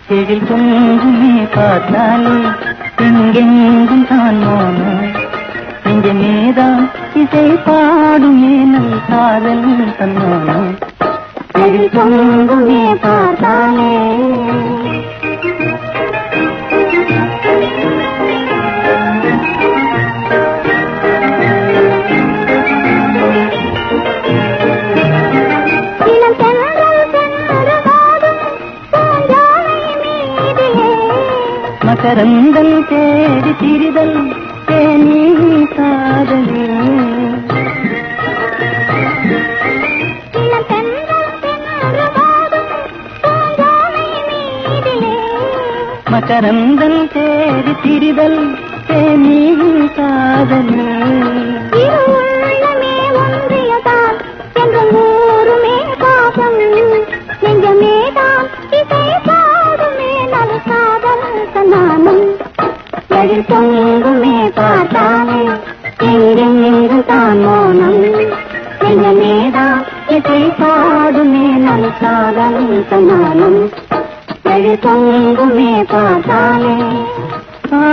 எழில் பொங்குமே பார்த்தாலே எங்கெங்கும் தான் மோனம் நெஞ்ச மேதான் இசை பாடுமே நல் காதல் தன்னோனம் எழில் பொங்குமே பார்த்தாலே இளம் தென்றல் சென்று மோதும் பூஞ்சோலை மீதிலே மகரந்தல் தேடி திரிதல் தேனீ காதலே இளம் தென்றல் சென்று மோதும் பூஞ்சோலை மீதிலே மகரந்தல் தேடி திரிதல் தேனீ காதலே இரு உள்ளமே ஒன்றியதால் என்றும் ஊருமே பாசம் நெஞ்சமேதான் இசை பாடுமே நல் காதல் சன்னானம் எழில் பொங்குமே பார்த்தாலே எங்கெங்கு தான் மோனம் நெஞ்ச மேதான் இசை பாடுமே நல் காதல் தன்னாலும் எழில் பொங்குமே பார்த்தாலே ஆ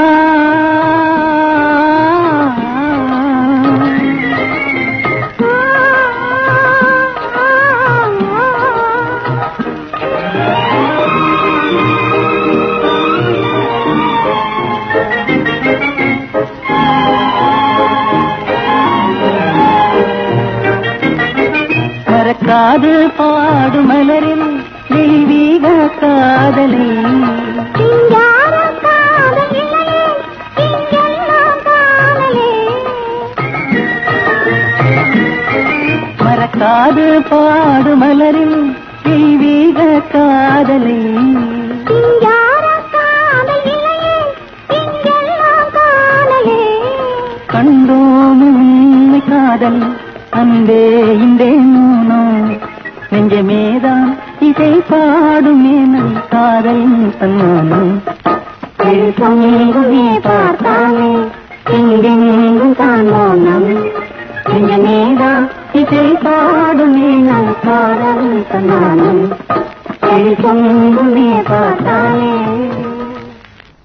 மறக்காது பாடு மலரில் தெய்வீக காதலை சிங்கார காதல் இல்லையே இங்கெல்லாம் காணலே மறக்காது பாடு மலரில் தெய்வீக காதலை சிங்கார காதல் இல்லையே இங்கெல்லாம் காணலே கண்டோம் உண்மை காதல் அன்பே இந்தே மூனோ நெஞ்சமேதான் இசை பாடுமே நம் காதல் தன்னாலும் பொங்குமே பார்த்தாலே எங்கெங்கும் காணோம் நம் நெஞ்சமேதான் இசை பாடுமே நம் காதல் தன்னாலும் பொங்குமே பார்த்தாலே